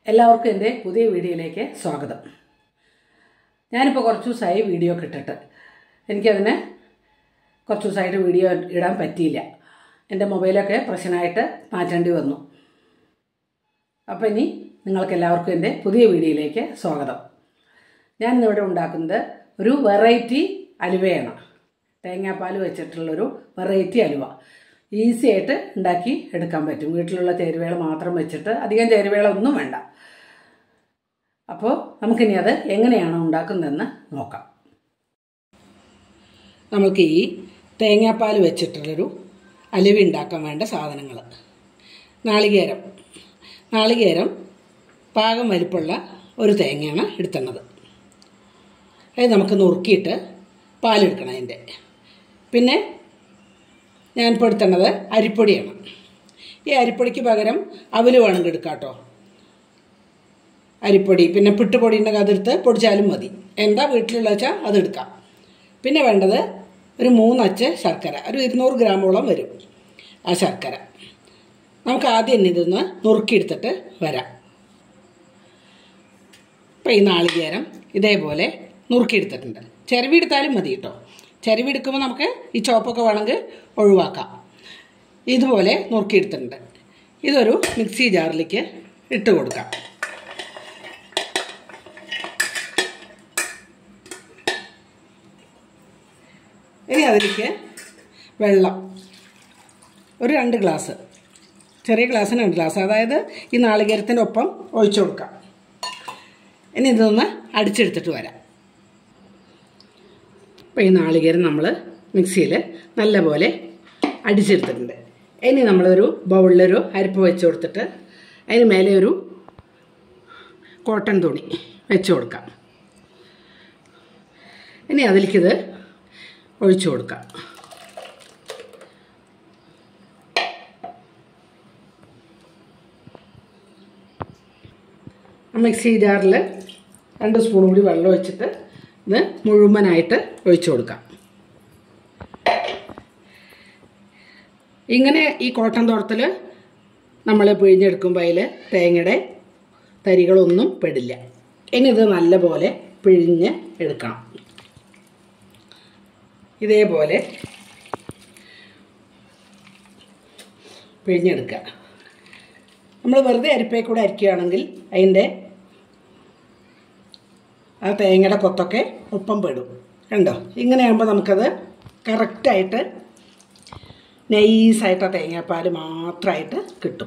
എല്ലാവർക്കും എൻ്റെ പുതിയ വീഡിയോയിലേക്ക് സ്വാഗതം ഞാനിപ്പോൾ കുറച്ച് ദിവസമായി വീഡിയോ കിട്ടിട്ട് എനിക്കതിന് കുറച്ച് ദിവസമായിട്ട് വീഡിയോ ഇടാൻ പറ്റിയില്ല എൻ്റെ മൊബൈലൊക്കെ പ്രശ്നമായിട്ട് മാറ്റേണ്ടി വന്നു അപ്പോൾ ഇനി നിങ്ങൾക്ക് എല്ലാവർക്കും എൻ്റെ പുതിയ വീഡിയോയിലേക്ക് സ്വാഗതം ഞാൻ ഇന്നിവിടെ ഉണ്ടാക്കുന്നത് ഒരു വെറൈറ്റി അലുവയാണ് തേങ്ങാപ്പാൽ വെച്ചിട്ടുള്ളൊരു വെറൈറ്റി അലുവ ഈസി ആയിട്ട് ഉണ്ടാക്കി എടുക്കാൻ പറ്റും വീട്ടിലുള്ള ചേരുവകൾ മാത്രം വെച്ചിട്ട് അധികം ചേരുവകൾ ഒന്നും വേണ്ട അപ്പോൾ നമുക്കിനി അത് എങ്ങനെയാണ് ഉണ്ടാക്കുന്നതെന്ന് നോക്കാം നമുക്ക് ഈ തേങ്ങാപ്പാൽ വെച്ചിട്ടുള്ളൊരു അലുവ ഉണ്ടാക്കാൻ വേണ്ട സാധനങ്ങൾ നാളികേരം നാളികേരം പാകം വലിപ്പമുള്ള ഒരു തേങ്ങയാണ് എടുത്തുന്നത് അത് നമുക്ക് നുറുക്കിയിട്ട് പാലെടുക്കണം അതിൻ്റെ പിന്നെ ഞാനിപ്പോൾ എടുത്തുന്നത് അരിപ്പൊടിയാണ് ഈ അരിപ്പൊടിക്ക് പകരം അവല് വേണമെങ്കിൽ എടുക്കാം കേട്ടോ അരിപ്പൊടി പിന്നെ പിട്ടുപൊടി ഉണ്ടെങ്കിൽ അതെടുത്ത് പൊടിച്ചാലും മതി എന്താ വീട്ടിലുള്ള വെച്ചാൽ അതെടുക്കാം പിന്നെ വേണ്ടത് ഒരു മൂന്നച്ച് ശർക്കര ഒരു ഇരുന്നൂറ് ഗ്രാമോളം വരും ആ ശർക്കര നമുക്ക് ആദ്യം തന്നെ ഇതൊന്ന് നുറുക്കിയെടുത്തിട്ട് വരാം ഇപ്പം ഈ നാളികേരം ഇതേപോലെ നുറുക്കിയെടുത്തിട്ടുണ്ട് ചിരവിയെടുത്താലും മതി കേട്ടോ ചിരവിയെടുക്കുമ്പോൾ നമുക്ക് ഈ ചോപ്പൊക്കെ വേണമെങ്കിൽ ഒഴിവാക്കാം ഇതുപോലെ നുറുക്കിയെടുത്തിട്ടുണ്ട് ഇതൊരു മിക്സി ജാറിലേക്ക് ഇട്ട് കൊടുക്കാം ഇനി അതിലേക്ക് വെള്ളം ഒരു രണ്ട് ഗ്ലാസ് ചെറിയ ഗ്ലാസ്സിന് രണ്ട് ഗ്ലാസ് അതായത് ഈ നാളികേരത്തിൻ്റെ ഒപ്പം ഒഴിച്ചു കൊടുക്കാം ഇനി ഇതൊന്ന് അടിച്ചെടുത്തിട്ട് വരാം അപ്പോൾ ഈ നാളികേരം നമ്മൾ മിക്സിയിൽ നല്ലപോലെ അടിച്ചെടുത്തിട്ടുണ്ട് ഇനി നമ്മളൊരു ബൗളിലൊരു അരിപ്പ് വെച്ച് കൊടുത്തിട്ട് അതിന് മേലെ ഒരു കോട്ടൺ തുണി വെച്ച് കൊടുക്കാം ഇനി അതിലേക്കിത് ഒഴിച്ചു കൊടുക്കാം മിക്സി ജാറിൽ രണ്ട് സ്പൂൺ കൂടി വെള്ളം ഒഴിച്ചിട്ട് ഇത് മുഴുവനായിട്ട് ഒഴിച്ചു കൊടുക്കാം ഇങ്ങനെ ഈ കോട്ടൺ തോട്ടത്തിൽ നമ്മൾ പിഴിഞ്ഞെടുക്കുമ്പോൾ അതിൽ തേങ്ങയുടെ തരികളൊന്നും പെടില്ല ഇനി ഇത് നല്ലപോലെ പിഴിഞ്ഞ് എടുക്കണം ഇതേപോലെ പിഴിഞ്ഞെടുക്കുക നമ്മൾ വെറുതെ അരിപ്പേ കൂടെ അരിക്കുകയാണെങ്കിൽ അതിൻ്റെ ആ തേങ്ങയുടെ കൊത്തൊക്കെ ഒപ്പം പെടും കണ്ടോ ഇങ്ങനെയാകുമ്പോൾ നമുക്കത് കറക്റ്റായിട്ട് നൈസായിട്ട് ആ തേങ്ങാപ്പാൽ മാത്രമായിട്ട് കിട്ടും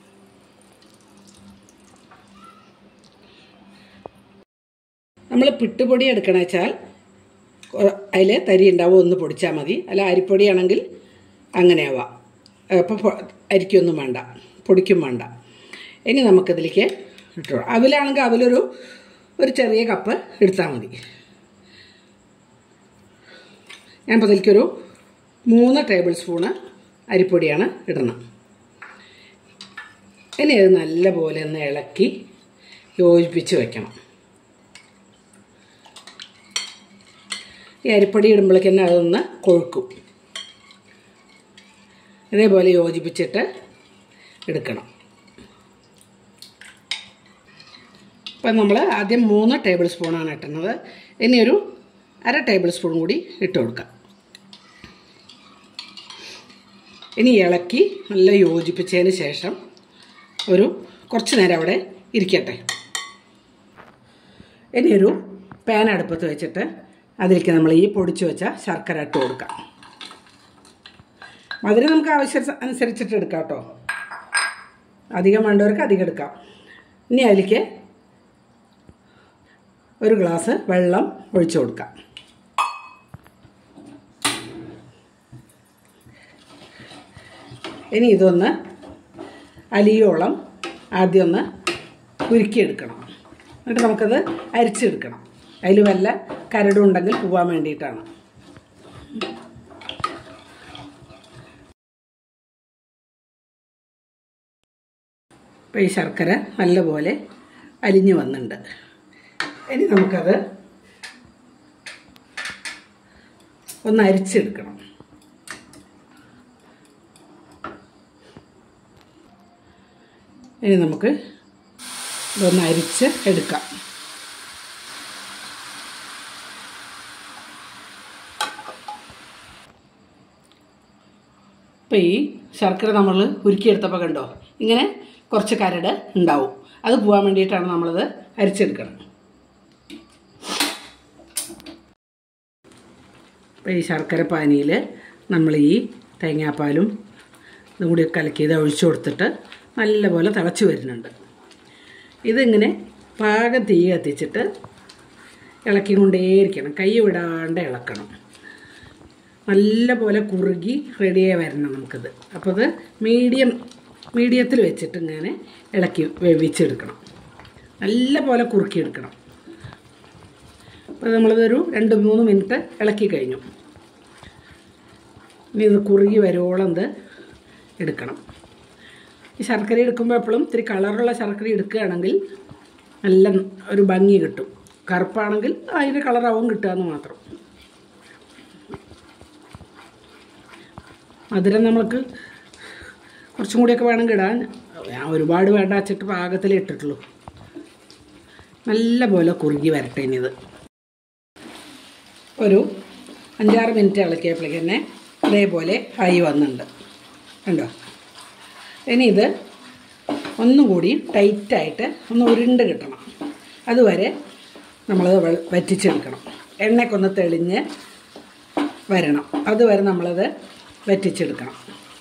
നമ്മൾ പിട്ടുപൊടി എടുക്കണ വെച്ചാൽ അതിൽ തരി ഉണ്ടാവും ഒന്ന് പൊടിച്ചാൽ മതി അല്ല അരിപ്പൊടിയാണെങ്കിൽ അങ്ങനെയാവാം അപ്പോൾ അരിക്കൊന്നും വേണ്ട പൊടിക്കും വേണ്ട ഇനി നമുക്കിതിലേക്ക് ഇട്ടു അവിലാണെങ്കിൽ അവിലൊരു ഒരു ചെറിയ കപ്പ് എടുത്താൽ മതി ഞാനിപ്പോൾ അതിലേക്കൊരു മൂന്ന് ടേബിൾ സ്പൂണ് അരിപ്പൊടിയാണ് ഇടണം ഇനി അത് നല്ലപോലെ ഒന്ന് ഇളക്കി യോജിപ്പിച്ച് വെക്കണം ഈ അരിപ്പൊടി ഇടുമ്പോഴേക്ക് തന്നെ അതൊന്ന് കൊഴുക്കും ഇതേപോലെ യോജിപ്പിച്ചിട്ട് എടുക്കണം ഇപ്പം നമ്മൾ ആദ്യം മൂന്ന് ടേബിൾ സ്പൂണാണ് ഇട്ടുന്നത് ഇനി ഒരു അര ടേബിൾ സ്പൂൺ കൂടി ഇട്ട് കൊടുക്കാം ഇനി ഇളക്കി നല്ല യോജിപ്പിച്ചതിന് ശേഷം ഒരു കുറച്ച് നേരം അവിടെ ഇരിക്കട്ടെ ഇനി ഒരു പാൻ അടുപ്പത്ത് വെച്ചിട്ട് അതിലേക്ക് നമ്മൾ ഈ പൊടിച്ചു വെച്ച ശർക്കര ഇട്ട് കൊടുക്കാം മധുരം നമുക്ക് ആവശ്യം അനുസരിച്ചിട്ട് എടുക്കാം കേട്ടോ അധികം വേണ്ടവർക്ക് അധികം എടുക്കാം ഇനി അതിലേക്ക് ഒരു ഗ്ലാസ് വെള്ളം ഒഴിച്ചു കൊടുക്കാം ഇനി ഇതൊന്ന് അലിയോളം ആദ്യം ഒന്ന് ഉരുക്കിയെടുക്കണം എന്നിട്ട് നമുക്കത് അരിച്ചെടുക്കണം അതിൽ വല്ല കരടുണ്ടെങ്കിൽ പോവാൻ വേണ്ടിയിട്ടാണ് അപ്പോൾ ഈ ശർക്കര നല്ലപോലെ അലിഞ്ഞു വന്നിട്ടുണ്ട് ഇനി നമുക്കത് ഒന്ന് അരിച്ചെടുക്കണം ഇനി നമുക്ക് ഇതൊന്ന് അരിച്ച് എടുക്കാം ഇപ്പം ഈ ശർക്കര നമ്മൾ ഉരുക്കിയെടുത്തപ്പോൾ കണ്ടോ ഇങ്ങനെ കുറച്ച് കരട് ഉണ്ടാവും അത് പോകാൻ വേണ്ടിയിട്ടാണ് നമ്മളത് അരിച്ചെടുക്കണം അപ്പോൾ ഈ ശർക്കര പാനിയിൽ നമ്മൾ ഈ തേങ്ങാപ്പാലും ഇതും കൂടി കലക്കിയത് ഒഴിച്ചു കൊടുത്തിട്ട് നല്ലപോലെ തിളച്ച് വരുന്നുണ്ട് ഇതിങ്ങനെ പാകം തീ കത്തിച്ചിട്ട് ഇളക്കിക്കൊണ്ടേയിരിക്കണം കൈ വിടാണ്ട് ഇളക്കണം നല്ലപോലെ കുറുകി റെഡിയായി വരണം നമുക്കിത് അപ്പോൾ അത് മീഡിയം മീഡിയത്തിൽ വെച്ചിട്ട് ഇങ്ങനെ ഇളക്കി വേവിച്ചെടുക്കണം നല്ല പോലെ കുറുക്കിയെടുക്കണം അപ്പോൾ നമ്മളിതൊരു രണ്ട് മൂന്ന് മിനിറ്റ് ഇളക്കി കഴിഞ്ഞു ഇനി ഇത് കുറുകി വരുവോളം ഇത് എടുക്കണം ഈ ശർക്കര എടുക്കുമ്പോൾ എപ്പോഴും ഇത്തിരി കളറുള്ള ശർക്കര എടുക്കുകയാണെങ്കിൽ നല്ല ഒരു ഭംഗി കിട്ടും കറുപ്പാണെങ്കിൽ അതിൻ്റെ കളറാവും കിട്ടുകയെന്ന് മാത്രം മധുരം നമുക്ക് കുറച്ചും കൂടിയൊക്കെ വേണമെങ്കിൽ ഇടാൻ ഞാൻ ഒരുപാട് വേണ്ട വച്ചിട്ട് പാകത്തിലേ ഇട്ടിട്ടുള്ളൂ നല്ല പോലെ കുറുകി വരട്ടെ ഇനി ഇത് ഒരു അഞ്ചാറ് മിനിറ്റ് ഇളക്കിയപ്പോഴേക്ക് തന്നെ ഇതേപോലെ ആയി വന്നിട്ടുണ്ട് കണ്ടോ ഇനി ഇത് ഒന്നും കൂടി ടൈറ്റായിട്ട് ഒന്ന് ഉരുണ്ട് കിട്ടണം അതുവരെ നമ്മളത് വെ- വറ്റിച്ചെടുക്കണം എണ്ണയ്ക്കൊന്ന് തെളിഞ്ഞ് വരണം അതുവരെ നമ്മളത് വറ്റിച്ചെടുക്കണം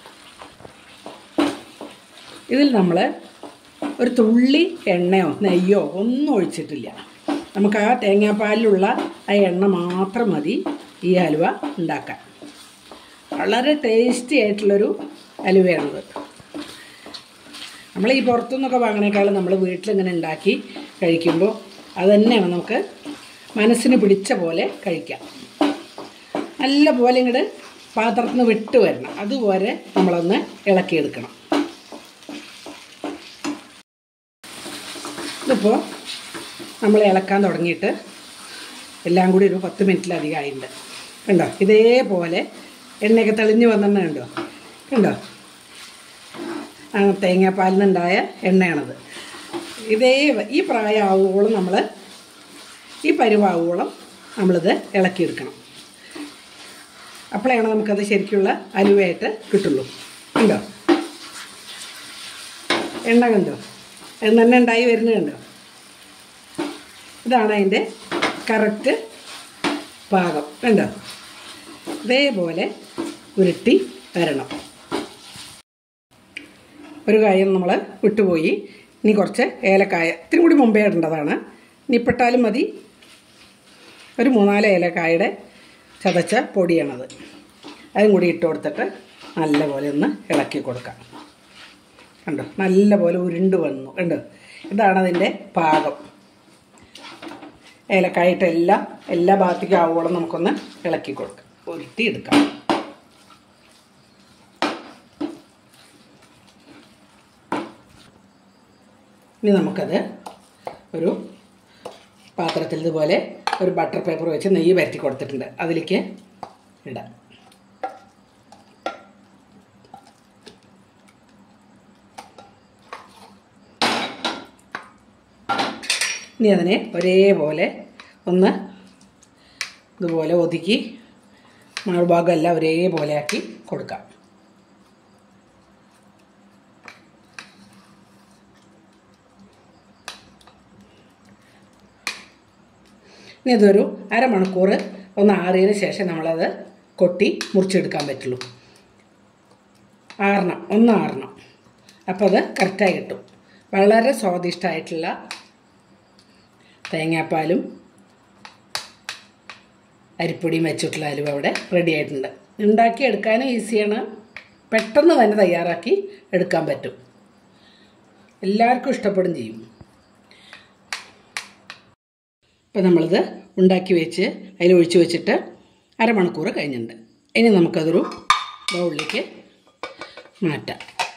ഇതിൽ നമ്മൾ ഒരു തുള്ളി എണ്ണയോ നെയ്യോ ഒന്നും ഒഴിച്ചിട്ടില്ല നമുക്ക് ആ തേങ്ങാപ്പാലിലുള്ള ആ എണ്ണ മാത്രം മതി ഈ ഹലുവ ഉണ്ടാക്കാൻ വളരെ ടേസ്റ്റി ആയിട്ടുള്ളൊരു ഹലുവയാണിത് നമ്മൾ ഈ പുറത്തുനിന്നൊക്കെ വാങ്ങണേക്കാളും നമ്മൾ വീട്ടിലിങ്ങനെ ഉണ്ടാക്കി കഴിക്കുമ്പോൾ അത് തന്നെയാണ് നമുക്ക് മനസ്സിന് പിടിച്ച പോലെ കഴിക്കാം നല്ല പോലെ ഇങ്ങോട്ട് പാത്രത്തിൽ നിന്ന് വിട്ട് വരണം അതുപോലെ നമ്മളൊന്ന് ഇളക്കിയെടുക്കണം ഇതിപ്പോൾ നമ്മൾ ഇളക്കാൻ തുടങ്ങിയിട്ട് എല്ലാം കൂടി ഒരു പത്ത് മിനിറ്റിലധികം ആയിട്ടുണ്ട് കണ്ടോ ഇതേപോലെ എണ്ണയൊക്കെ തെളിഞ്ഞ് വന്നെണ്ണ കണ്ടോ കണ്ടോ ആ തേങ്ങാപ്പാലിൽ നിന്നുണ്ടായ എണ്ണയാണത് ഇതേ ഈ പ്രായമാവുമ്പോഴും നമ്മൾ ഈ പരുവാവുമ്പോഴും നമ്മളിത് ഇളക്കിയെടുക്കണം അപ്പോഴാണ് നമുക്കത് ശരിക്കുള്ള അലുവയായിട്ട് കിട്ടുള്ളൂ കണ്ടോ എണ്ണ കണ്ടോ എണ്ണ തന്നെ ഉണ്ടായി വരുന്നത് കണ്ടോ ഇതാണ് അതിൻ്റെ കറക്റ്റ് പാകം കണ്ടോ ഇതേപോലെ ഉരുട്ടി വരണം ഒരു കാര്യം നമ്മൾ വിട്ടുപോയി ഇനി കുറച്ച് ഏലക്കായ ഇത്തിരി കൂടി മുമ്പേ ഇടേണ്ടതാണ് ഇനി ഇപ്പിട്ടാലും മതി ഒരു മൂന്നാല് ഏലക്കായുടെ ചതച്ച പൊടിയാണത് അതും കൂടി ഇട്ട് കൊടുത്തിട്ട് നല്ലപോലെ ഒന്ന് ഇളക്കി കൊടുക്കാം കണ്ടോ നല്ലപോലെ ഉരുണ്ട് വന്നു കണ്ടോ ഇതാണ് അതിൻ്റെ പാകം ഏലക്കായിട്ട് എല്ലാം എല്ലാ ഭാഗത്തേക്കും ആവോളം നമുക്കൊന്ന് ഇളക്കി കൊടുക്കാം ഉരുട്ടി എടുക്കാം ഇനി നമുക്കത് ഒരു പാത്രത്തിൽ ഇതുപോലെ ഒരു ബട്ടർ പേപ്പർ വെച്ച് നെയ്യ് പരത്തി കൊടുത്തിട്ടുണ്ട് അതിലേക്ക് ഇടാം ഇനി അതിനെ ഒരേപോലെ ഒന്ന് ഇതുപോലെ ഒതുക്കി മറുഭാഗമെല്ലാം ഒരേപോലെ ആക്കി കൊടുക്കാം ഇനി ഇതൊരു അരമണിക്കൂർ ഒന്ന് ആറിയതിന് ശേഷം നമ്മളത് കൊട്ടി മുറിച്ചെടുക്കാൻ പറ്റുള്ളൂ ആറണം ഒന്ന് ആറണം അപ്പോൾ അത് കറക്റ്റായി കിട്ടും വളരെ സ്വാദിഷ്ടമായിട്ടുള്ള തേങ്ങാപ്പാലും അരിപ്പൊടിയും വെച്ചിട്ടുള്ള അലുവ അവിടെ റെഡി ആയിട്ടുണ്ട് ഉണ്ടാക്കി എടുക്കാനും ഈസിയാണ് പെട്ടെന്ന് തന്നെ തയ്യാറാക്കി എടുക്കാൻ പറ്റും എല്ലാവർക്കും ഇഷ്ടപ്പെടും ചെയ്യും ഇപ്പം നമ്മളിത് ഉണ്ടാക്കി വെച്ച് അതിൽ ഒഴിച്ച് വെച്ചിട്ട് അരമണിക്കൂർ കഴിഞ്ഞിട്ടുണ്ട് ഇനി നമുക്കതൊരു ബൗളിലേക്ക് മാറ്റാം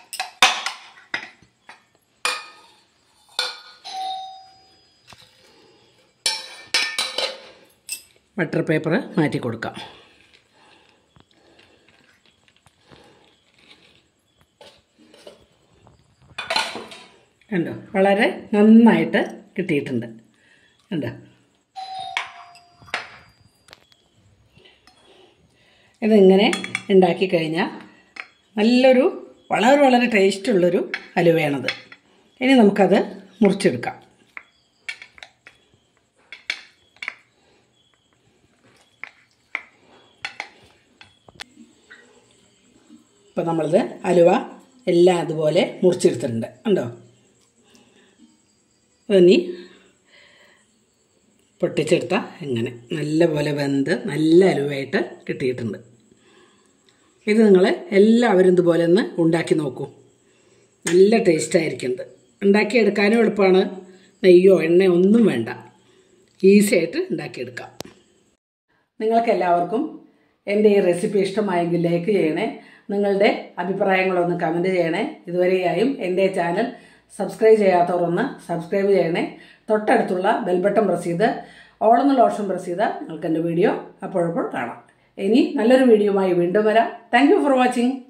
ബട്ടർ പേപ്പർ മാറ്റി കൊടുക്കാം കണ്ടോ വളരെ നന്നായിട്ട് കിട്ടിയിട്ടുണ്ട് കണ്ടോ ഇതിങ്ങനെ ഉണ്ടാക്കി കഴിഞ്ഞാൽ നല്ലൊരു വളരെ വളരെ ടേസ്റ്റുള്ളൊരു ഹലുവയാണത് ഇനി നമുക്കത് മുറിച്ചെടുക്കാം ഇപ്പം നമ്മളിത് അലുവ എല്ലാം അതുപോലെ മുറിച്ചെടുത്തിട്ടുണ്ട് ഉണ്ടോ ഇനി പൊട്ടിച്ചെടുത്ത ഇങ്ങനെ നല്ലപോലെ വെന്ത് നല്ല അലുവയായിട്ട് കിട്ടിയിട്ടുണ്ട് ഇത് നിങ്ങൾ എല്ലാവരും ഇതുപോലെ ഒന്ന് ഉണ്ടാക്കി നോക്കൂ നല്ല ടേസ്റ്റ് ആയിരിക്കുന്നത് ഉണ്ടാക്കിയെടുക്കാനും എളുപ്പമാണ് നെയ്യോ എണ്ണയോ ഒന്നും വേണ്ട ഈസി ആയിട്ട് ഉണ്ടാക്കിയെടുക്കാം നിങ്ങൾക്ക് എല്ലാവർക്കും എൻ്റെ ഈ റെസിപ്പി ഇഷ്ടമായെങ്കിൽ ലൈക്ക് ചെയ്യണേ നിങ്ങളുടെ അഭിപ്രായങ്ങളൊന്ന് കമൻറ്റ് ചെയ്യണേ ഇതുവരെയായും എൻ്റെ ചാനൽ സബ്സ്ക്രൈബ് ചെയ്യാത്തവർ ഒന്ന് സബ്സ്ക്രൈബ് ചെയ്യണേ തൊട്ടടുത്തുള്ള ബെൽബട്ടൺ പ്രസ് ചെയ്ത് ഓളെന്നുള്ള ഓപ്ഷൻ പ്രസ് ചെയ്താൽ നിങ്ങൾക്ക് എൻ്റെ വീഡിയോ അപ്പോഴപ്പോൾ കാണാം ഇനി നല്ലൊരു വീഡിയോയുമായി വീണ്ടും വരാം താങ്ക് ഫോർ വാച്ചിങ്